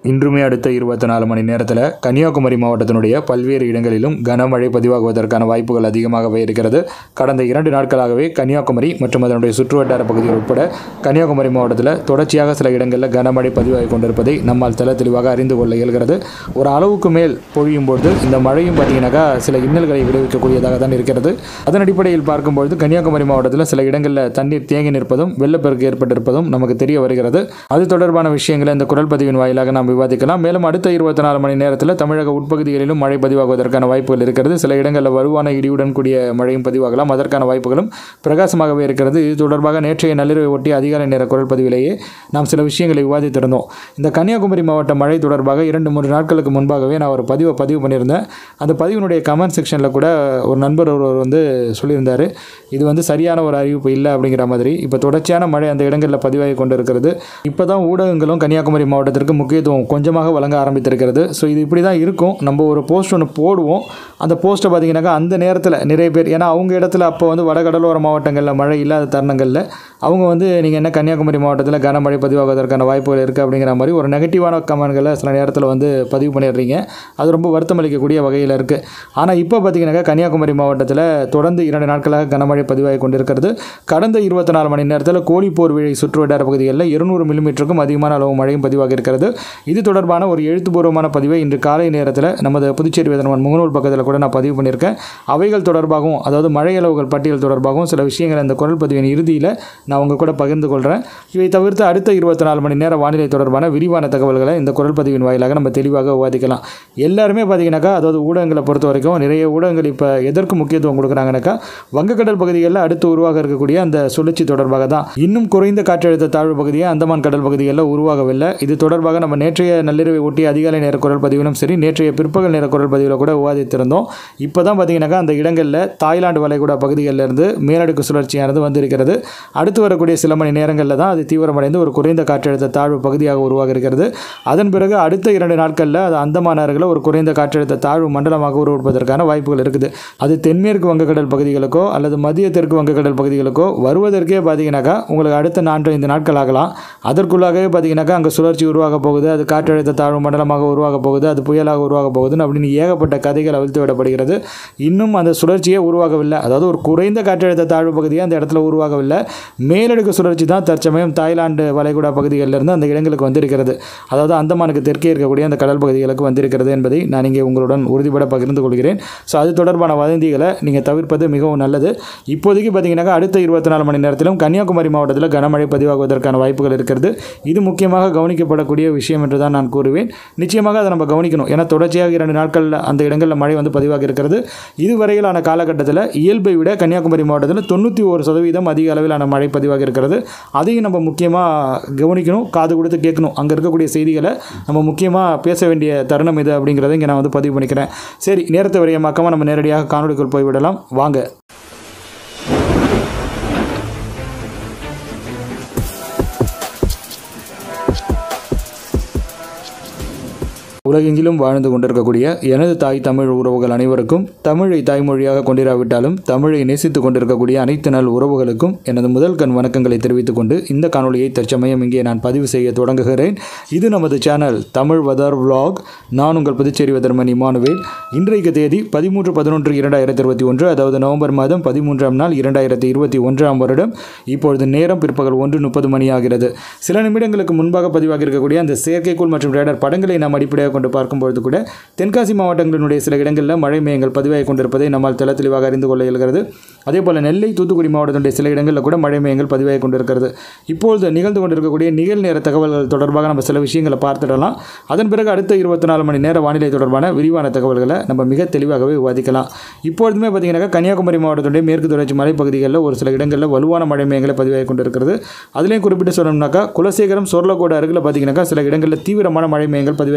இன்றுமே அடுத்த இருபத்தி நாலு மணி நேரத்தில் கன்னியாகுமரி மாவட்டத்தினுடைய பல்வேறு இடங்களிலும் கனமழை பதிவாகுவதற்கான வாய்ப்புகள் அதிகமாகவே இருக்கிறது கடந்த இரண்டு நாட்களாகவே கன்னியாகுமரி மற்றும் அதனுடைய சுற்றுவட்டார பகுதிகள் உட்பட கன்னியாகுமரி மாவட்டத்தில் தொடர்ச்சியாக சில இடங்களில் கனமழை பதிவாகி கொண்டிருப்பதை நம்மால் தெல தெளிவாக அறிந்து கொள்ள இயல்கிறது ஒரு அளவுக்கு மேல் பொழியும் பொழுது இந்த மழையும் பார்த்தீங்கன்னாக்கா சில இன்னல்களை விளைவிக்கக்கூடியதாக தான் இருக்கிறது அதன் அடிப்படையில் பார்க்கும்பொழுது கன்னியாகுமரி மாவட்டத்தில் சில இடங்களில் தண்ணீர் தேங்கி நிற்பதும் வெள்ளப்பெருக்கு ஏற்பட்டிருப்பதும் நமக்கு தெரிய வருகிறது அது தொடர்பான விஷயங்களை இந்த குரல் பதிவின் வாயிலாக நாம் விவாதிக்கலாம் மேலும் அடுத்த இருபத்தி நாலு மணி நேரத்தில் தமிழக உட்பகுதிகளிலும் மழை பதிவாகுவதற்கான வாய்ப்புகள் இருக்கிறது சில இடங்களில் வலுவான இடியுடன் கூடிய மழையும் பதிவாகலாம் அதற்கான வாய்ப்புகளும் பிரகாசமாகவே இருக்கிறது இது தொடர்பாக நேற்றைய நள்ளிரவை ஒட்டி அதிகாலை நேர குரல் பதிவிலேயே நாம் சில விஷயங்களை விவாதித்திருந்தோம் இந்த கன்னியாகுமரி மாவட்ட மழை தொடர்பாக இரண்டு மூன்று நாட்களுக்கு முன்பாகவே நான் ஒரு பதிவை பதிவு பண்ணியிருந்தேன் அந்த பதிவினுடைய கமெண்ட் செக்ஷனில் கூட ஒரு நண்பர் ஒருவர் வந்து சொல்லியிருந்தார் இது வந்து சரியான ஒரு அறிவிப்பு இல்லை அப்படிங்கிற மாதிரி இப்போ தொடர்ச்சியான மழை அந்த இடங்களில் பதிவாகி கொண்டு இருக்கிறது இப்போ தான் ஊடகங்களும் கன்னியாகுமரி மாவட்டத்திற்கு முக்கியத்துவம் கொஞ்சமாக வழங்க ஆரம்பித்திருக்கிறது ஸோ இது இப்படி தான் இருக்கும் நம்ம ஒரு போஸ்ட் ஒன்று போடுவோம் அந்த போஸ்ட்டை பார்த்தீங்கன்னாக்கா அந்த நேரத்தில் நிறைய பேர் ஏன்னா அவங்க இடத்துல அப்போ வந்து வடகடலோர மாவட்டங்களில் மழை இல்லாத தருணங்களில் அவங்க வந்து நீங்கள் என்ன கன்னியாகுமரி மாவட்டத்தில் கனமழை பதிவாகுவதற்கான வாய்ப்புகள் இருக்குது அப்படிங்கிற மாதிரி ஒரு நெகட்டிவான கமெண்ட்களை சில நேரத்தில் வந்து பதிவு பண்ணிடுறீங்க அது ரொம்ப வருத்தம் அளிக்கக்கூடிய வகையில் இருக்குது ஆனால் இப்போ பார்த்தீங்கன்னாக்கா கன்னியாகுமரி மாவட்டத்தில் தொடர்ந்து இரண்டு நாட்களாக கனமழை பதிவாகி கொண்டிருக்கிறது கடந்த இருபத்தி நாலு மணி நேரத்தில் கோழிப்போர் விழை சுற்றுவட்டார பகுதிகளில் இருநூறு மில்லிமீட்டருக்கும் அதிகமான அளவு மழையும் பதிவாகி இருக்கிறது இது தொடர்பான ஒரு எழுத்துப்பூர்வமான பதிவை இன்று காலை நேரத்தில் நமது புதுச்சேரி வேதனவன் முகநூல் பக்கத்தில் கூட நான் பதிவு பண்ணியிருக்கேன் அவைகள் தொடர்பாகவும் அதாவது மழை அளவுகள் பட்டியல் தொடர்பாகவும் சில விஷயங்கள் இந்த குரல் பதிவின் இறுதியில் நான் உங்கள் கூட பகிர்ந்து கொள்கிறேன் இவை தவிர்த்து அடுத்த இருபத்தி நாலு மணி நேர வானிலை தொடர்பான விரிவான தகவல்களை இந்த குரல் பதிவின் வாயிலாக நம்ம தெளிவாக விவாதிக்கலாம் எல்லாருமே பார்த்தீங்கன்னாக்கா அதாவது ஊடகங்களை பொறுத்த வரைக்கும் நிறைய ஊடகங்கள் இப்போ எதற்கு முக்கியத்துவம் கொடுக்குறாங்கனாக்கா வங்கக்கடல் பகுதிகளில் அடுத்து உருவாக இருக்கக்கூடிய அந்த சுழற்சி தொடர்பாக தான் இன்னும் குறைந்த காற்றழுத்த தாழ்வு பகுதியை அந்தமான் கடல் பகுதிகளில் உருவாகவில்லை இது தொடர்பாக நம்ம நேற்றைய நள்ளிரவை ஒட்டி அதிகாலை நேர குரல் பதிவிலும் சரி நேற்றைய பிற்பகல் நேர குரல் பதிவில் கூட விவாதித்திருந்தோம் இப்போ தான் பார்த்தீங்கன்னாக்கா அந்த இடங்களில் தாய்லாந்து வளைகுடா பகுதிகளில் இருந்து மேலடுக்கு சுழற்சியானது வந்திருக்கிறது அடுத்து வரக்கூடிய சில மணி நேரங்களில் தான் அது தீவிரமடைந்து ஒரு குறைந்த காற்றழுத்த தாழ்வு பகுதியாக உருவாக இருக்கிறது அதன் பிறகு அடுத்த இரண்டு நாட்களில் அது அந்தமான் அருகில் ஒரு குறைந்த காற்றழுத்த தாழ்வு மண்டலமாக உருவெடுப்பதற்கான வாய்ப்புகள் இருக்குது அது தென்மேற்கு வங்கக்கடல் பகுதிகளுக்கோ அல்லது மத்திய தெற்கு வங்கக்கடல் பகுதிகளுக்கோ வருவதற்கே பார்த்தீங்கன்னாக்கா உங்களுக்கு அடுத்த நான்கு ஐந்து நாட்கள் ஆகலாம் அதற்குள்ளாகவே பார்த்தீங்கன்னாக்கா அங்கே சுழற்சி உருவாக போகுது அது காற்றழுத்த தாழ்வு மண்டலமாக உருவாக போகுது அது புயலாக உருவாக போகுதுன்னு அப்படின்னு ஏகப்பட்ட கதைகள் அவிழ்த்து விடப்படுகிறது இன்னும் அந்த சுழற்சியே உருவாகவில்லை அதாவது ஒரு குறைந்த காற்றழுத்த தாழ்வு பகுதியே அந்த இடத்துல உருவாகவில்லை மேலடுக்கு சுழற்சி தான் தற்சமயம் தாய்லாந்து வளைகுடா பகுதிகளிலிருந்து அந்த இடங்களுக்கு வந்திருக்கிறது அதாவது அந்தமானுக்கு தெற்கே இருக்கக்கூடிய அந்த கடல் பகுதிகளுக்கு வந்திருக்கிறது என்பதை நான் இங்கே உங்களுடன் உறுதிபட பகிர்ந்து கொள்கிறேன் ஸோ அது தொடர்பான வதந்திகளை நீங்கள் தவிர்ப்பது மிகவும் நல்லது இப்போதைக்கு பார்த்தீங்கன்னாக்கா அடுத்த இருபத்தி நாலு மணி நேரத்திலும் கன்னியாகுமரி மாவட்டத்தில் கனமழை பதிவாகுவதற்கான வாய்ப்புகள் இருக்கிறது இது முக்கியமாக கவனிக்கப்படக்கூடிய விஷயம் என்று தான் நான் கூறுவேன் நிச்சயமாக அதை நம்ம கவனிக்கணும் ஏன்னா தொடர்ச்சியாக இரண்டு நாட்களில் அந்த இடங்களில் மழை வந்து பதிவாக இருக்கிறது இதுவரையிலான காலகட்டத்தில் இயல்பை விட கன்னியாகுமரி மாவட்டத்தில் தொண்ணூற்றி ஒரு சதவீதம் அதிக அளவிலான மழை பதிவாக இருக்கிறது அதையும் நம்ம முக்கியமாக கவனிக்கணும் காது கொடுத்து கேட்கணும் அங்கே இருக்கக்கூடிய செய்திகளை நம்ம முக்கியமாக பேச வேண்டிய தருணம் இது அப்படிங்கிறத இங்கே நான் வந்து பதிவு பண்ணிக்கிறேன் சரி நேரத்தை வரையமாக்காமல் நம்ம நேரடியாக காணொலிக்குள் போய்விடலாம் வாங்க உலகெங்கிலும் வாழ்ந்து கொண்டிருக்கக்கூடிய எனது தாய் தமிழ் உறவுகள் அனைவருக்கும் தமிழை தாய்மொழியாக கொண்டிராவிட்டாலும் தமிழை நேசித்துக் கொண்டிருக்கக்கூடிய அனைத்து நல் உறவுகளுக்கும் எனது முதல் கண் வணக்கங்களை தெரிவித்துக் கொண்டு இந்த காணொலியை தற்சமயம் இங்கே நான் பதிவு செய்ய தொடங்குகிறேன் இது நமது சேனல் தமிழ் வதர் vlog நான் உங்கள் புதுச்சேரி வதர்மன் இமானுவேல் இன்றைக்கு தேதி பதிமூன்று பதினொன்று இரண்டாயிரத்தி இருபத்தி ஒன்று அதாவது நவம்பர் மாதம் பதிமூன்றாம் நாள் இரண்டாயிரத்தி இருபத்தி ஒன்றாம் வருடம் இப்பொழுது நேரம் பிற்பகல் ஒன்று முப்பது மணி ஆகிறது சில நிமிடங்களுக்கு முன்பாக பதிவாகி இருக்கக்கூடிய அந்த செயற்கைக்கோள் மற்றும் ரேடர் படங்களை நாம் அடிப்படையாக கொண்டு பார்க்கும்பொழுது கூட தென்காசி மாவட்டங்களினுடைய சில இடங்களில் மழை மேகங்கள் பதிவாகி கொண்டிருப்பதை நம்மால் தெல தெளிவாக அறிந்து கொள்ள இயல்கிறது அதே போல் நெல்லை தூத்துக்குடி மாவட்டத்தினுடைய சில இடங்களில் கூட மழை மேகங்கள் பதிவாகி கொண்டிருக்கிறது இப்பொழுது நிகழ்ந்து கொண்டிருக்கக்கூடிய நிகழ்நேர தகவல்கள் தொடர்பாக நம்ம சில விஷயங்களை பார்த்துடலாம் அதன் பிறகு அடுத்த இருபத்தி நாலு மணி நேர வானிலை தொடர்பான விரிவான தகவல்களை நம்ம மிக தெளிவாகவே விவாதிக்கலாம் இப்பொழுதுமே பார்த்தீங்கன்னாக்கா கன்னியாகுமரி மாவட்டத்துடைய மேற்கு தொடர்ச்சி மலைப்பகுதிகளில் ஒரு சில இடங்களில் வலுவான மழை மேகங்களை பதிவாகி கொண்டிருக்கிறது அதுலேயும் குறிப்பிட்டு சொல்லணும்னாக்கா குலசேகரம் சொர்லக்கோடு அருகில் பார்த்தீங்கன்னாக்கா சில இடங்களில் தீவிரமான மழை மேகங்கள் பதிவாகி கொண்டிருக்கிறது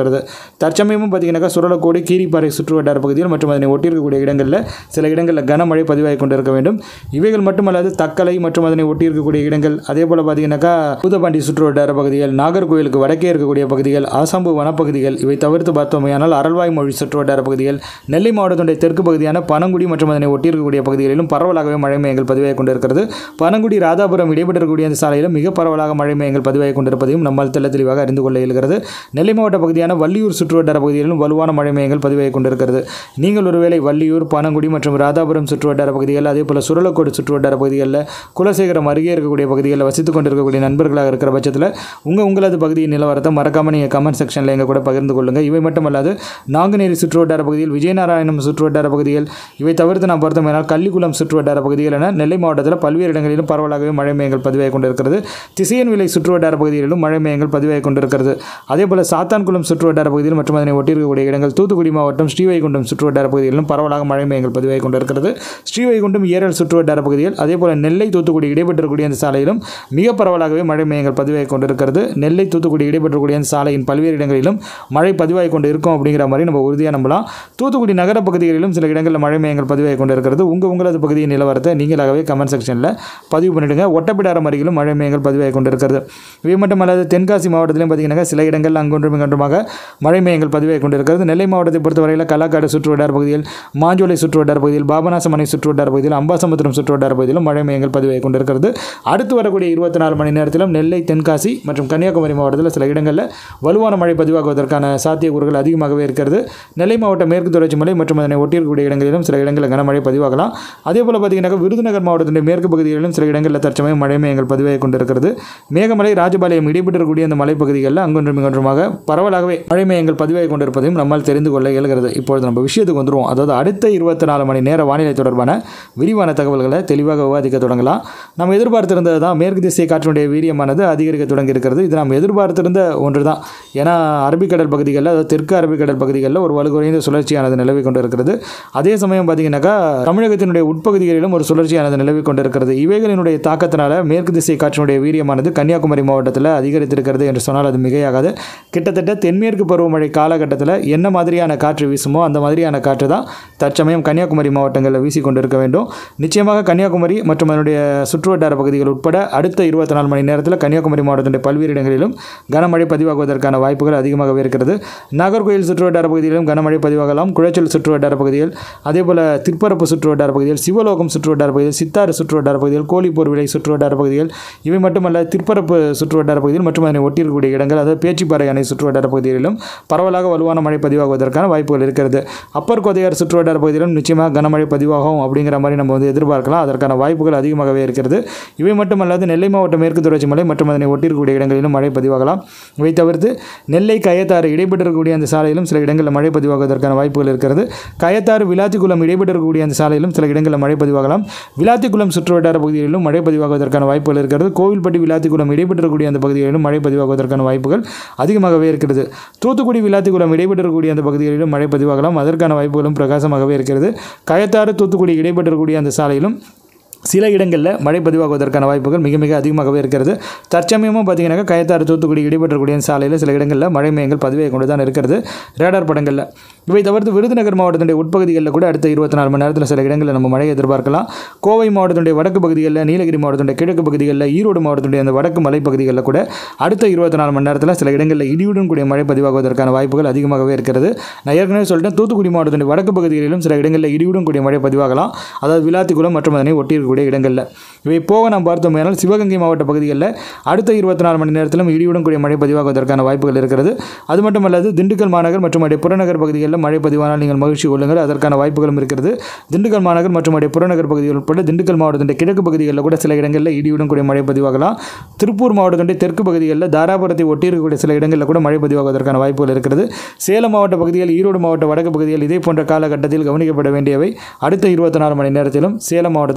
கொண்டிருக்கிறது தற்சமயமும் பார்த்தீங்கன்னாக்கா சுரலக்கோடு கீரிப்பாறை சுற்று வட்டார பகுதிகள் மற்றும் அதனை ஒட்டியிருக்கக்கூடிய இடங்களில் சில இடங்களில் கனமழை பதிவாகி கொண்டிருக்க வேண்டும் இவைகள் மட்டுமல்லாது தக்கலை மற்றும் அதனை ஒட்டியிருக்கக்கூடிய இடங்கள் அதே போல் பார்த்தீங்கன்னாக்கா பூதப்பாண்டி சுற்று வட்டார பகுதிகள் நாகர்கோயிலுக்கு வடக்கே இருக்கக்கூடிய பகுதிகள் ஆசாம்பு வனப்பகுதிகள் இவை தவிர்த்து பார்த்தோமேயானால் அரல்வாய் மொழி சுற்று வட்டார பகுதிகள் நெல்லை மாவட்டத்துடைய தெற்கு பகுதியான பனங்குடி மற்றும் அதனை ஒட்டியிருக்கக்கூடிய பகுதிகளிலும் பரவலாகவே மழை மையங்கள் பதிவாகி கொண்டிருக்கிறது பனங்குடி ராதாபுரம் இடைப்பட்டிருக்கக்கூடிய அந்த சாலையிலும் மிக பரவலாக மழை மையங்கள் பதிவாகி கொண்டிருப்பதையும் நம்மால் தெள்ள தெளிவாக அறிந்து கொள்ள இயல்கிறது நெல்லை மாவட்ட பகுதியான வள்ளியூர் சுற்று வட்டார பகுதிகளிலும் வலுவான மழை மையங்கள் பதிவாகி கொண்டிருக்கிறது நீங்கள் ஒருவேளை வள்ளியூர் பனங்குடி மற்றும் ராதாபுரம் சுற்று வட்டார பகுதிகள் அதே போல் சுரலக்கோடு சுற்று வட்டார பகுதிகளில் குலசேகரம் அருகே இருக்கக்கூடிய பகுதிகளில் வசித்துக் கொண்டிருக்கக்கூடிய நண்பர்களாக இருக்கிற பட்சத்தில் உங்கள் உங்களது பகுதியின் நிலவரத்தை மறக்காமல் நீங்கள் கமெண்ட் செக்ஷனில் எங்கள் கூட பகிர்ந்து கொள்ளுங்கள் இவை மட்டுமல்லாது நாங்குநேரி சுற்று வட்டார பகுதியில் விஜயநாராயணம் சுற்று வட்டார பகுதிகள் இவை தவிர்த்து நாம் பார்த்தோம்னால் கள்ளிக்குளம் சுற்று வட்டார பகுதிகள் என நெல்லை மாவட்டத்தில் பல்வேறு இடங்களிலும் பரவலாகவே மழை மையங்கள் பதிவாகி கொண்டிருக்கிறது திசையன் விலை சுற்று வட்டார பகுதிகளிலும் மழை மையங்கள் பதிவாகி கொண்டிருக்கிறது அதே போல் சாத்தான்குளம் சுற்று வட்டார பகுதியில் மற்றும் அதனை ஒட்டியிருக்கக்கூடிய இடங்கள் தூத்துக்குடி மாவட்டம் ஸ்ரீவைகுண்டம் சுற்று வட்டார பகுதிகளிலும் பரவலாக மழை மையங்கள் பதிவாகி கொண்டிருக்கிறது ஸ்ரீவைகுண்டம் ஏரல் சுற்று வட்டார பகுதிகள் அதே போல் நெல்லை தூத்துக்குடி இடைப்பெற்றக்கூடிய அந்த சாலையிலும் மிக பரவலாகவே மழை மையங்கள் பதிவாகி கொண்டிருக்கிறது நெல்லை தூத்துக்குடி இடைப்பெற்றக்கூடிய அந்த சாலையின் பல்வேறு இடங்களிலும் மழை பதிவாகி கொண்டு இருக்கும் அப்படிங்கிற மாதிரி நம்ம உறுதியாக நம்பலாம் தூத்துக்குடி நகர பகுதிகளிலும் சில இடங்களில் மழை மையங்கள் பதிவாகி கொண்டிருக்கிறது உங்கள் உங்களது பகுதியின் நிலவரத்தை நீங்களாகவே கமெண்ட் செக்ஷனில் பதிவு பண்ணிவிடுங்க ஒட்டப்பிடாரம் அருகிலும் மழை மையங்கள் பதிவாகி கொண்டிருக்கிறது இவை மட்டுமல்லாது தென்காசி மாவட்டத்திலும் பார்த்தீங்கன்னா சில இடங்கள் அங்கொன்றும் இங்கொன்றுமாக மழை மையங்கள் பதிவாகி கொண்டிருக்கிறது நெல்லை மாவட்டத்தை பொறுத்தவரையில் கலாக்காடு சுற்று வட்டார பகுதியில் மாஞ்சோலை சுற்று வட்டார பகுதியில் பாபநாசமனை சுற்று வட்டார பகுதியில் அம்பாசமுத்திரம் சுற்று வட்டார பகுதியிலும் மழை மையங்கள் பதிவாகி கொண்டிருக்கிறது அடுத்து வரக்கூடிய இருபத்தி நாலு மணி நேரத்திலும் நெல்லை தென்காசி மற்றும் கன்னியாகுமரி மாவட்டத்தில் சில இடங்களில் வலுவான மழை பதிவாகுவதற்கான சாத்தியக்கூறுகள் அதிகமாகவே இருக்கிறது நெல்லை மாவட்ட மேற்கு தொடர்ச்சி மலை மற்றும் அதனை ஒட்டியிருக்கக்கூடிய இடங்களிலும் சில இடங்களில் கனமழை பதிவாகலாம் அதே போல் பார்த்தீங்கன்னா விருதுநகர் மாவட்டத்தின் மேற்கு பகுதிகளிலும் சில இடங்களில் தற்சமயம் மழை மையங்கள் பதிவாகி கொண்டிருக்கிறது மேகமலை ராஜபாளையம் இடைப்பெற்றக்கூடிய இந்த மலைப்பகுதிகளில் அங்கொன்றும் இங்கொன்றுமாக பரவலாகவே மழை மையங்கள் பதிவாகி கொண்டிருப்பதையும் நம்மால் தெரிந்து கொள்ள இயல்கிறது இப்பொழுது நம்ம விஷயத்துக்கு வந்துருவோம் அதாவது அடுத்த இருபத்தி நாலு மணி நேர வானிலை தொடர்பான விரிவான தகவல்களை தெளிவாக விவாதிக்க தொடங்கலாம் நம்ம எதிர்பார்த்திருந்தது தான் மேற்கு திசை காற்றினுடைய வீரியமானது அதிகரிக்க தொடங்கி இருக்கிறது இது நாம் எதிர்பார்த்திருந்த ஒன்று தான் ஏன்னா அரபிக்கடல் பகுதிகளில் அதாவது தெற்கு அரபிக்கடல் பகுதிகளில் ஒரு வலுகுறைந்த சுழற்சியானது நிலவி கொண்டிருக்கிறது அதே சமயம் பார்த்தீங்கன்னாக்கா தமிழகத்தினுடைய உட்பகுதிகளிலும் ஒரு சுழற்சியானது நிலவி கொண்டிருக்கிறது இவைகளினுடைய தாக்கத்தினால மேற்கு திசை காற்றினுடைய வீரியமானது கன்னியாகுமரி மாவட்டத்தில் அதிகரித்திருக்கிறது என்று சொன்னால் அது மிகையாகாது கிட்டத்தட்ட தென்மேற்கு பருவமழை காலகட்டத்தில் என்ன மாதிரியான காற்று வீசுமோ அந்த மாதிரியான காற்று தான் தற்சமயம் கன்னியாகுமரி மாவட்டங்களில் வீசி கொண்டிருக்க வேண்டும் நிச்சயமாக கன்னியாகுமரி மற்றும் அதனுடைய சுற்றுவட்டார பகுதிகள் உட்பட அடுத்த இருபத்தி நாலு மணி நேரத்தில் கன்னியாகுமரி மாவட்டத்தினுடைய பல்வேறு இடங்களிலும் கனமழை பதிவாகுவதற்கான வாய்ப்புகள் அதிகமாகவே இருக்கிறது நாகர்கோயில் சுற்றுவட்டார பகுதியிலும் கனமழை பதிவாகலாம் குளச்சல் சுற்றுவட்டார பகுதிகள் அதே போல் திருப்பரப்பு சுற்றுவட்டார பகுதிகள் சிவலோகம் சுற்றுவட்டார பகுதிகள் சித்தாறு சுற்றுவட்டார பகுதிகள் கோழிப்போர் விலை சுற்றுவட்டார பகுதிகள் இவை மட்டுமல்ல திருப்பரப்பு சுற்றுவட்டார பகுதிகள் மற்றும் அதனை ஒட்டியிருக்கக்கூடிய இடங்கள் அதாவது பேச்சிப்பாறை அணை சுற்றுவட்டார பகுதிகளிலும் பரவலாக வலுவான மழை பதிவாகுவதற்கான வாய்ப்புகள் இருக்கிறது அப்பர் கோதையார் சுற்றுவட்டார பகுதியிலும் நிச்சயமாக கனமழை பதிவாகும் அப்படிங்கிற மாதிரி நம்ம வந்து எதிர்பார்க்கலாம் அதற்கான வாய்ப்புகள் அதிகமாகவே இருக்கிறது இவை மட்டுமல்லாது நெல்லை மாவட்ட மேற்கு தொடர்ச்சி மலை மற்றும் அதனை ஒட்டியிருக்கக்கூடிய இடங்களிலும் மழை பதிவாகலாம் இவை தவிர்த்து நெல்லை கயத்தாறு இடைப்பட்டிருக்கக்கூடிய அந்த சாலையிலும் சில இடங்களில் மழை பதிவாகுவதற்கான வாய்ப்புகள் இருக்கிறது கயத்தாறு விளாத்திக்குளம் இடைப்பட்டிருக்கக்கூடிய அந்த சாலையிலும் சில இடங்களில் மழை பதிவாகலாம் விளாத்திக்குளம் சுற்றுவட்டார பகுதிகளிலும் மழை பதிவாகுவதற்கான வாய்ப்புகள் இருக்கிறது கோவில்பட்டி விளாத்திக்குளம் இடைப்பட்டிருக்கக்கூடிய அந்த பகுதிகளிலும் மழை பதிவாகுவதற்கான வாய்ப்புகள் அதிகமாகவே இருக்கிறது தூத்துக்குடி விளாத்திக்குளம் இடைப்பட்டிருக்கக்கூடிய அந்த பகுதிகளிலும் மழை பதிவாகலாம் அதற்கான வாய்ப்புகளும் பிரகாசமாகவே இருக்கிறது கயத்தாறு தூத்துக்குடி இடைப்பட்டிருக்கக்கூடிய அந்த சாலையிலும் சில இடங்களில் மழை பதிவாகுவதற்கான வாய்ப்புகள் மிக மிக அதிகமாகவே இருக்கிறது தற்சமயமும் பார்த்தீங்கன்னாக்கா கயத்தாறு தூத்துக்குடி இடைப்பெற்றக்கூடிய சாலையில் சில இடங்களில் மழை மையங்கள் பதிவாகி கொண்டு தான் இருக்கிறது ரேடார் படங்களில் இவை தவிர்த்து விருதுநகர் மாவட்டத்தினுடைய உட்பகுதிகளில் கூட அடுத்த இருபத்தி நாலு மணி நேரத்தில் சில இடங்களில் நம்ம மழை எதிர்பார்க்கலாம் கோவை மாவட்டத்தினுடைய வடக்கு பகுதிகளில் நீலகிரி மாவட்டத்தினுடைய கிழக்கு பகுதிகளில் ஈரோடு மாவட்டத்தினுடைய அந்த வடக்கு மலைப்பகுதிகளில் கூட அடுத்த இருபத்தி நாலு மணி நேரத்தில் சில இடங்களில் இடியுடன் கூடிய மழை பதிவாகுவதற்கான வாய்ப்புகள் அதிகமாகவே இருக்கிறது நான் ஏற்கனவே சொல்லிட்டேன் தூத்துக்குடி மாவட்டத்தினுடைய வடக்கு பகுதிகளிலும் சில இடங்களில் இடியுடன் கூடிய மழை பதிவாகலாம் அதாவது விளாத்திக்குளம் மற்றும் அதனை ஒட்டியிருக்கக்கூடிய இடங்களில் இவை போக நாம் பார்த்தோமேனால் சிவகங்கை மாவட்ட பகுதிகளில் அடுத்த இருபத்தி நாலு மணி நேரத்திலும் இடியுடன் கூடிய மழை பதிவாகுவதற்கான வாய்ப்புகள் இருக்கிறது அது மட்டுமல்லாது திண்டுக்கல் மாநகர் மற்றும் அடைய புறநகர் பகுதிகளில் மழை பதிவானால் நீங்கள் மகிழ்ச்சி கொள்ளுங்கள் அதற்கான வாய்ப்புகளும் இருக்கிறது திண்டுக்கல் மாநகர் மற்றும் அடைய புறநகர் பகுதிகள் உட்பட திண்டுக்கல் மாவட்டத்தின் கிழக்கு பகுதிகளில் கூட சில இடங்களில் இடியுடன் கூடிய மழை பதிவாகலாம் திருப்பூர் மாவட்டத்தின் தெற்கு பகுதிகளில் தாராபுரத்தை ஒட்டியிருக்கக்கூடிய சில இடங்களில் கூட மழை பதிவாகுவதற்கான வாய்ப்புகள் இருக்கிறது சேலம் மாவட்ட பகுதிகள் ஈரோடு மாவட்ட வடக்கு பகுதிகள் இதே போன்ற காலகட்டத்தில் கவனிக்கப்பட வேண்டியவை அடுத்த இருபத்தி நாலு மணி நேரத்திலும் சேலம் மாவட்டத்தில் மழை பதிவு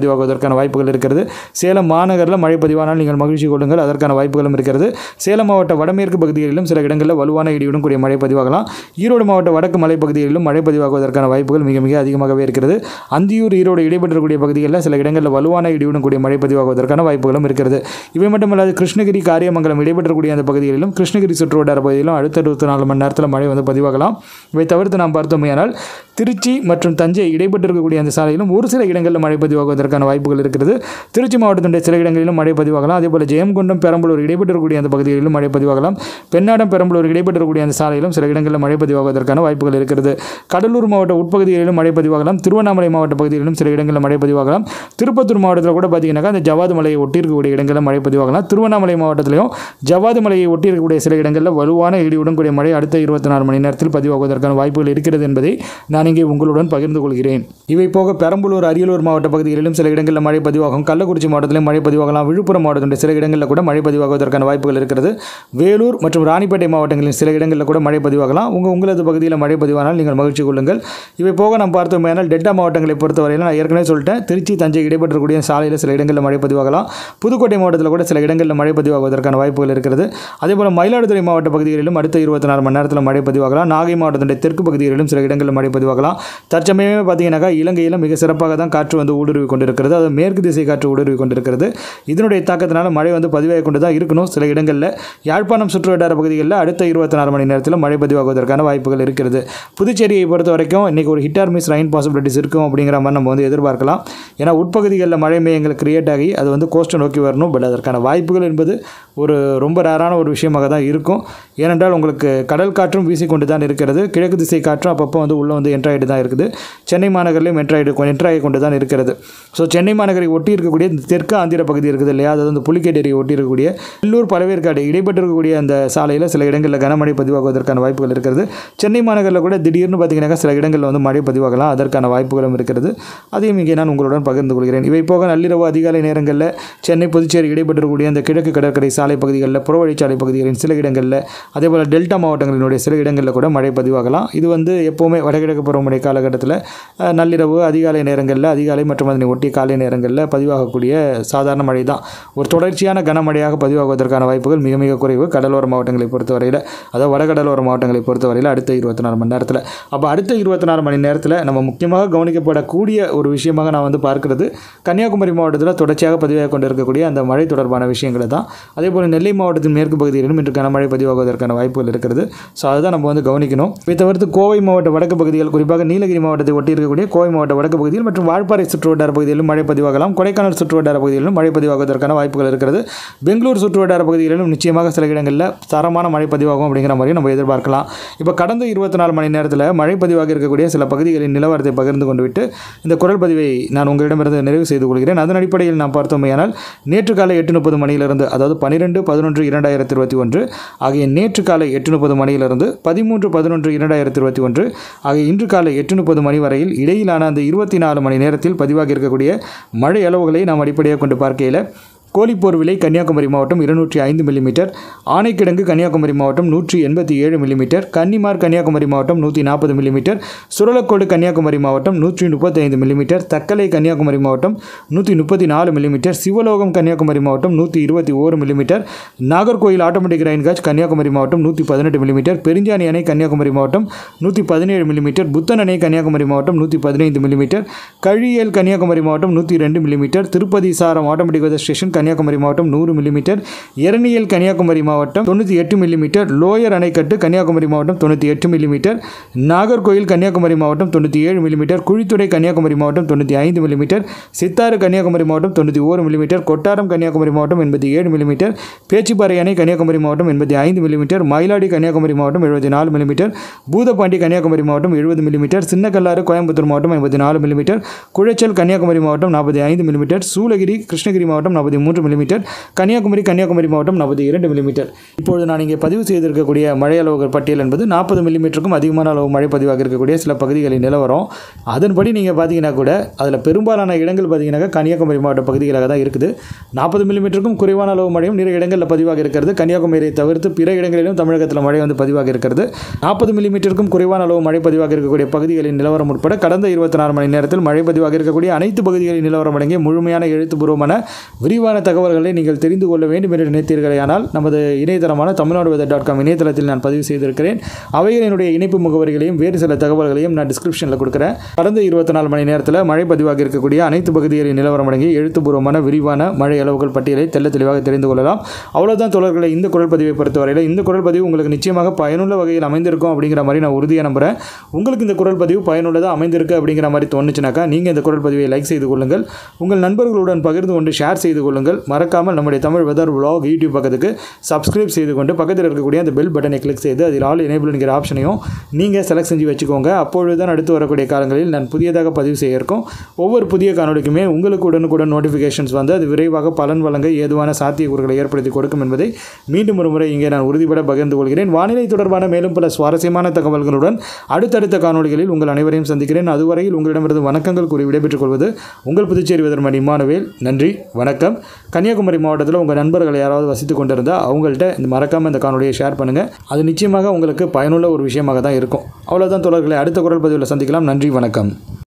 பதிவாகுவதற்கான வாய்ப்புகள் இருக்கிறது சேலம் மாநகரில் மழை பதிவானால் நீங்கள் மகிழ்ச்சி கொள்ளுங்கள் அதற்கான வாய்ப்புகளும் இருக்கிறது சேலம் மாவட்ட வடமேற்கு பகுதிகளிலும் சில இடங்களில் வலுவான இடியுடன் கூடிய மழை பதிவாகலாம் ஈரோடு மாவட்ட வடக்கு மலை பகுதிகளிலும் மழை பதிவாகுவதற்கான வாய்ப்புகள் மிக மிக அதிகமாகவே இருக்கிறது அந்தியூர் ஈரோடு இடைப்பெற்றக்கூடிய பகுதிகளில் சில இடங்களில் வலுவான இடியுடன் கூடிய மழை பதிவாகுவதற்கான வாய்ப்புகளும் இருக்கிறது இவை மட்டுமல்லாது கிருஷ்ணகிரி காரியமங்கலம் இடைப்பெற்றக்கூடிய அந்த பகுதிகளிலும் கிருஷ்ணகிரி சுற்றுவட்டார பகுதியிலும் அடுத்த இருபத்தி நாலு மணி நேரத்தில் மழை வந்து பதிவாகலாம் இவை தவிர்த்து நாம் பார்த்தோமேயானால் திருச்சி மற்றும் தஞ்சை இடைப்பட்டிருக்கக்கூடிய அந்த சாலையிலும் ஒரு சில இடங்களில் மழை பதிவாகுவதற்கான வாய்ப்புகள் இருக்கிறது திருச்சி மாவட்டத்தினுடைய சில இடங்களிலும் மழை பதிவாகலாம் அதே போல் ஜெயங்கொண்டம் பெரம்பலூர் இடைப்பட்டிருக்கக்கூடிய அந்த பகுதிகளிலும் மழை பதிவாகலாம் பெண்ணாடம் பெரம்பலூர் இடைப்பட்டிருக்கக்கூடிய அந்த சாலையிலும் சில இடங்களில் மழை பதிவாகுவதற்கான வாய்ப்புகள் இருக்கிறது கடலூர் மாவட்ட உட்பகுதிகளிலும் மழை பதிவாகலாம் திருவண்ணாமலை மாவட்ட பகுதிகளிலும் சில இடங்களில் மழை பதிவாகலாம் திருப்பத்தூர் மாவட்டத்தில் கூட பார்த்தீங்கன்னாக்கா அந்த ஜவாது மலையை ஒட்டி இருக்கக்கூடிய இடங்களில் மழை பதிவாகலாம் திருவண்ணாமலை மாவட்டத்திலையும் ஜவாது மலையை ஒட்டி இருக்கக்கூடிய சில இடங்களில் வலுவான இடியுடன் கூடிய மழை அடுத்த இருபத்தி நாலு மணி நேரத்தில் பதிவாகுவதற்கான வாய்ப்புகள் இருக்கிறது என்பதை நான் இங்கே உங்களுடன் பகிர்ந்து கொள்கிறேன் இவை போக பெரம்பலூர் அரியலூர் மாவட்ட பகுதிகளிலும் சில இடங்களில் மழை பதிவாகும் கள்ளக்குறிச்சி மாவட்டத்திலும் மழை பதிவாகலாம் விழுப்புரம் மாவட்டத்தின் சில இடங்களில் கூட மழை பதிவாகுவதற்கான வாய்ப்புகள் இருக்கிறது வேலூர் மற்றும் ராணிப்பேட்டை மாவட்டங்களின் சில இடங்களில் கூட மழை பதிவாகலாம் உங்கள் உங்களது பகுதியில் மழை பதிவானால் நீங்கள் மகிழ்ச்சி கொள்ளுங்கள் இவை போக நாம் பார்த்தோமேனால் டெல்டா மாவட்டங்களை பொறுத்தவரையில் நான் ஏற்கனவே சொல்லிட்டேன் திருச்சி தஞ்சை இடைப்பெற்றக்கூடிய சாலையில் சில இடங்களில் மழை பதிவாகலாம் புதுக்கோட்டை மாவட்டத்தில் கூட சில இடங்களில் மழை பதிவாகுவதற்கான வாய்ப்புகள் இருக்கிறது அதேபோல் மயிலாடுதுறை மாவட்ட பகுதிகளிலும் அடுத்த இருபத்தி நாலு மணி நேரத்தில் மழை பதிவாகலாம் நாகை மாவட்டத்தினுடைய தெற்கு பகுதிகளிலும் சில இடங்களில் மழை பதிவாகலாம் தற்சமயமே பார்த்தீங்கன்னாக்கா இலங்கையில் மிக சிறப்பாக தான் காற்று வந்து ஊடுருவி கொண்டிருக்கிறது அது மேற்கு திசை காற்று ஊடுருவி கொண்டிருக்கிறது இதனுடைய தாக்கத்தினால மழை வந்து பதிவாகி கொண்டு தான் இருக்கணும் சில இடங்களில் யாழ்ப்பாணம் சுற்று வட்டார பகுதிகளில் அடுத்த இருபத்தி நாலு மணி நேரத்தில் மழை பதிவாகுவதற்கான வாய்ப்புகள் இருக்கிறது புதுச்சேரியை பொறுத்த வரைக்கும் இன்றைக்கி ஒரு hit or miss rain possibilities இருக்கும் அப்படிங்கிற மாதிரி நம்ம வந்து எதிர்பார்க்கலாம் ஏன்னா உட்பகுதிகளில் மழை மேயங்கள் கிரியேட் ஆகி அது வந்து கோஸ்ட்டை நோக்கி வரணும் பட் அதற்கான வாய்ப்புகள் என்பது ஒரு ரொம்ப ரேரான ஒரு விஷயமாக தான் இருக்கும் ஏனென்றால் உங்களுக்கு கடல் காற்றும் வீசிக்கொண்டு தான் இருக்கிறது கிழக்கு திசை காற்றும் அப்பப்போ வந்து உள்ளே வந்து என்ட்ராய்டு தான் இருக்குது சென்னை மாநகரிலையும் என்ட்ராய்டு என்ட்ராகி கொண்டு தான் இருக்கிறது ஸோ சென்னை மாநகரை ஒட்டி இருக்கக்கூடிய இந்த தெற்கு ஆந்திர பகுதி இருக்குது இல்லையா அதாவது வந்து புலிக்கேட்டேரியை ஒட்டி இருக்கக்கூடிய எல்லூர் பழவேற்காடு இடைப்பட்டு இருக்கக்கூடிய அந்த சாலையில் சில இடங்களில் கனமழை பதிவாகுவதற்கான வாய்ப்புகள் இருக்கிறது சென்னை மாநகரில் கூட திடீர்னு பார்த்தீங்கன்னாக்கா சில இடங்களில் வந்து மழை பதிவாகலாம் அதற்கான வாய்ப்புகளும் இருக்கிறது அதையும் இங்கே நான் உங்களுடன் பகிர்ந்து கொள்கிறேன் இவை போக நள்ளிரவு அதிகாலை நேரங்களில் சென்னை புதுச்சேரி இடைப்பட்டிருக்கக்கூடிய அந்த கிழக்கு கடற்கரை சாலை பகுதிகளில் புறவழிச்சாலை பகுதிகளின் சில இடங்களில் அதே போல் டெல்டா மாவட்டங்களினுடைய சில இடங்களில் கூட மழை பதிவாகலாம் இது வந்து எப்போவுமே வடகிழக்கு பருவமழை காலகட்டத்தில் அஹ், நள்ளிரவு அதிகாலை நேரங்களில் அதிகாலை மற்றும் அதனை ஒட்டி காலை நேரங்களில் பதிவாகக்கூடிய சாதாரண மழை தான் ஒரு தொடர்ச்சியான கனமழையாக பதிவாகுவதற்கான வாய்ப்புகள் மிக மிக குறைவு கடலோர மாவட்டங்களை பொறுத்தவரையில் அதாவது வடகடலோர மாவட்டங்களை பொறுத்தவரையில் அடுத்த இருபத்தி நாலு மணி நேரத்தில் அப்போ அடுத்த இருபத்தி நாலு மணி நேரத்தில் நம்ம முக்கியமாக கவனிக்கப்படக்கூடிய ஒரு விஷயமாக நான் வந்து பார்க்கிறது கன்னியாகுமரி மாவட்டத்தில் தொடர்ச்சியாக பதிவாக கொண்டிருக்கக்கூடிய அந்த மழை தொடர்பான விஷயங்களை தான் அதே போல் நெல்லை மாவட்டத்தின் மேற்கு பகுதிகளிலும் இன்று கனமழை பதிவாகுவதற்கான வாய்ப்புகள் இருக்கிறது ஸோ அதுதான் நம்ம வந்து கவனிக்கணும் இதை தவிர்த்து கோவை மாவட்ட வடக்கு பகுதிகள் குறிப்பாக நீலகிரி மாவட்டத்தை ஒட்டி இருக்கக்கூடிய கோவை மாவட்ட வடக்கு பகுதியில் மற்றும் வால்பாறை சுற்றுவட்டார பகுதிகளிலும் மழை பதிவாகலாம் கொடைக்கானல் சுற்றுவட்டார பகுதிகளிலும் மழை பதிவாகுவதற்கான வாய்ப்புகள் இருக்கிறது பெங்களூர் சுற்றுவட்டார பகுதிகளிலும் நிச்சயமாக சில இடங்களில் தரமான மழை பதிவாகும் அப்படிங்கிற மாதிரி நம்ம எதிர்பார்க்கலாம் இப்போ கடந்த இருபத்தி நாலு மணி நேரத்தில் மழை பதிவாக இருக்கக்கூடிய சில பகுதிகளின் நிலவரத்தை பகிர்ந்து கொண்டு விட்டு இந்த குரல் பதிவை நான் உங்களிடமிருந்து நிறைவு செய்து கொள்கிறேன் அதன் அடிப்படையில் நாம் பார்த்தோமேயானால் நேற்று காலை எட்டு முப்பது மணியிலிருந்து அதாவது பன்னிரெண்டு பதினொன்று இரண்டாயிரத்தி இருபத்தி ஒன்று ஆகிய நேற்று காலை எட்டு முப்பது மணியிலிருந்து பதிமூன்று பதினொன்று இரண்டாயிரத்தி இருபத்தி ஒன்று ஆகிய இன்று காலை எட்டு முப்பது மணி வரையில் இடையிலான அந்த இருபத்தி நாலு மணி நேரத்தில் பதிவாகி இருக்கக்கூடிய மழை அளவுகளை நாம் அடிப்படையாக கொண்டு பார்க்கையில் கோழிப்போர் விலை கன்னியாகுமரி மாவட்டம் இருநூற்றி ஐந்து மில்லிமீட்டர் ஆனைக்கிடங்கு கன்னியாகுமரி மாவட்டம் நூற்றி எண்பத்தி ஏழு மில்லிமீட்டர் கன்னிமார் கன்னியாகுமரி மாவட்டம் நூற்றி நாற்பது மில்லிமீட்டர் சுரலக்கோடு கன்னியாகுமரி மாவட்டம் நூற்றி முப்பத்தைந்து மில்லிமீட்டர் தக்கலை கன்னியாகுமரி மாவட்டம் நூற்றி முப்பத்தி நாலு மில்லிமீட்டர் சிவலோகம் கன்னியாகுமரி மாவட்டம் நூற்றி இருபத்தி ஓரு millimetre Nagercoil automatic rain gauge Kanyakumari மாவட்டம் நூற்றி பதினெட்டு மில்லிமீட்டர் பெருஞ்சாணி அணை கன்னியாகுமரி மாவட்டம் நூற்றி பதினேழு மில்லிமீட்டர் புத்தன் அணை கன்னியாகுமரி மாவட்டம் நூற்றி பதினைந்து மில்லிமீட்டர் கழியல் கன்னியாகுமரி மாவட்டம் நூற்றி ரெண்டு மில்லிமீட்டர் திருப்பதி சாரம் ஆட்டோமேட்டிக் வெதர் ஸ்டேஷன் கன்னியாகுமரி மாவட்டம் நூறு மில்லிமீட்டர் எரணியல் கன்னியாகுமரி மாவட்டம் தொண்ணூற்றி எட்டு மில்லிமீட்டர் லோயர் அணைக்கட்டு கன்னியாகுமரி மாவட்டம் தொண்ணூற்றி எட்டு மில்லிமீட்டர் நாகர்கோயில் கன்னியாகுமரி மாவட்டம் தொண்ணூற்றி ஏழு மில்லிமீட்டர் குழித்துறை கன்னியாகுமரி மாவட்டம் தொண்ணூற்றி ஐந்து மில்லிமீட்டர் சித்தாறு கன்னியாகுமரி மாவட்டம் தொண்ணூற்றி ஓரு மில்லிமீட்டர் கொட்டாரம் கன்னியாகுமரி மாவட்டம் எண்பத்தி ஏழு மில்லிமீட்டர் பேச்சிப்பாறை அணை கன்னியாகுமரி மாவட்டம் எண்பத்தி ஐந்து மில்லிமீட்டர் மயிலாடி கன்னியாகுமரி மாவட்டம் எழுபத்தி நாலு மில்லிமீட்டர் பூதப்பாண்டி கன்னியாகுமரி மாவட்டம் எழுபது மில்லிமீட்டர் சின்னக்கல்லாறு கோயம்புத்தூர் மாவட்டம் எண்பத்தி நாலு மில்லிமீட்டர் குழைச்சல் கன்னியாகுமரி மாவட்டம் நாற்பத்தி ஐந்து மில்லிமீட்டர் சூளகிரி கிருஷ்ணகிரி மாவட்டம் நாற்பத்தி மூன்று மூன்று மில்லிமீட்டர் கன்னியாகுமரி கன்னியாகுமரி மாவட்டம் நாற்பத்தி இரண்டு மில்லிமீட்டர் இப்பொழுது நான் இங்கே பதிவு செய்திருக்கக்கூடிய மழை அளவுகள் பட்டியல் என்பது நாற்பது மில்லிமீட்டருக்கும் அதிகமான அளவு மழை பதிவாக இருக்கக்கூடிய சில பகுதிகளின் நிலவரம் அதன்படி நீங்கள் பார்த்தீங்கன்னா கூட அதில் பெரும்பாலான இடங்கள் பார்த்தீங்கன்னாக்கா கன்னியாகுமரி மாவட்ட பகுதிகளாக தான் இருக்குது நாற்பது மில்லிமீட்டருக்கும் குறைவான அளவு மழையும் நிறைய இடங்களில் பதிவாக இருக்கிறது கன்னியாகுமரியை தவிர்த்து பிற இடங்களிலும் தமிழகத்தில் மழை வந்து பதிவாக இருக்கிறது நாற்பது மில்லிமீட்டருக்கும் குறைவான அளவு மழை பதிவாக இருக்கக்கூடிய பகுதிகளின் நிலவரம் உட்பட கடந்த இருபத்தி நாலு மணி நேரத்தில் மழை பதிவாக இருக்கக்கூடிய அனைத்து பகுதிகளின் நிலவரம் அடங்கிய முழுமையான எழுத்துப்பூர்வமான விரிவான தகவல்களை நீங்கள் தெரிந்து கொள்ள வேண்டும் என்று நினைத்தீர்களேயானால் நமது இணையதளமான தமிழ்நாடு வெதர் டாட் காம் இணையதளத்தில் நான் பதிவு செய்திருக்கிறேன் அவைகளினுடைய இணைப்பு முகவரிகளையும் வேறு சில தகவல்களையும் நான் டிஸ்கிரிப்ஷனில் கொடுக்குறேன் கடந்த இருபத்தி நாலு மணி நேரத்தில் மழை பதிவாக இருக்கக்கூடிய அனைத்து பகுதிகளின் நிலவரம் அடங்கிய எழுத்துப்பூர்வமான விரிவான மழை அளவுகள் பட்டியலை தெள்ள தெளிவாக தெரிந்து கொள்ளலாம் அவ்வளோதான் தொடர்களை இந்த குரல் பதிவை பொறுத்தவரையில் இந்த குரல் பதிவு உங்களுக்கு நிச்சயமாக பயனுள்ள வகையில் அமைந்திருக்கும் அப்படிங்கிற மாதிரி நான் உறுதியாக நம்புகிறேன் உங்களுக்கு இந்த குரல் பதிவு பயனுள்ளதாக அமைந்திருக்கு அப்படிங்கிற மாதிரி தோணுச்சுனாக்கா நீங்கள் இந்த குரல் பதிவை லைக் செய்து கொள்ளுங்கள் உங்கள் நண்பர்களுடன் பகிர்ந்து கொண்டு ஷேர் செய்து கொள்ளுங்கள் மறக்காமல் நம்முடைய தமிழ் வெதர் vlog யூடியூப் பக்கத்துக்கு சப்ஸ்கிரைப் செய்து கொண்டு பக்கத்தில் இருக்கக்கூடிய அந்த பெல் பட்டனை கிளிக் செய்து அதில் ஆல் எனேபிள்ங்கிற ஆப்ஷனையும் நீங்கள் செலக்ட் செஞ்சு வச்சுக்கோங்க அப்பொழுது தான் அடுத்து வரக்கூடிய காலங்களில் நான் புதியதாக பதிவு செய்ய இருக்கோம் ஒவ்வொரு புதிய காணொலிக்குமே உங்களுக்கு உடனுக்குடன் நோட்டிஃபிகேஷன்ஸ் வந்து அது விரைவாக பலன் வழங்க ஏதுவான சாத்தியக்கூறுகளை ஏற்படுத்தி கொடுக்கும் என்பதை மீண்டும் ஒரு முறை இங்கே நான் உறுதிபட பகிர்ந்து கொள்கிறேன் வானிலை தொடர்பான மேலும் பல சுவாரஸ்யமான தகவல்களுடன் அடுத்தடுத்த காணொலிகளில் உங்கள் அனைவரையும் சந்திக்கிறேன் அதுவரையில் உங்களிடமிருந்து வணக்கங்கள் கூறி விடைபெற்றுக் கொள்வது உங்கள் புதுச்சேரி வெதர்மணி இமானுவேல் நன்றி வணக்கம் கன்னியாகுமரி மாவட்டத்தில் உங்கள் நண்பர்கள் யாராவது வசித்து கொண்டிருந்தால் அவங்கள்ட்ட இந்த மறக்காமல் இந்த காணொலியை ஷேர் பண்ணுங்கள் அது நிச்சயமாக உங்களுக்கு பயனுள்ள ஒரு விஷயமாக தான் இருக்கும் அவ்வளோதான் தொடர்களை அடுத்த குரல் பதிவில் சந்திக்கலாம் நன்றி வணக்கம்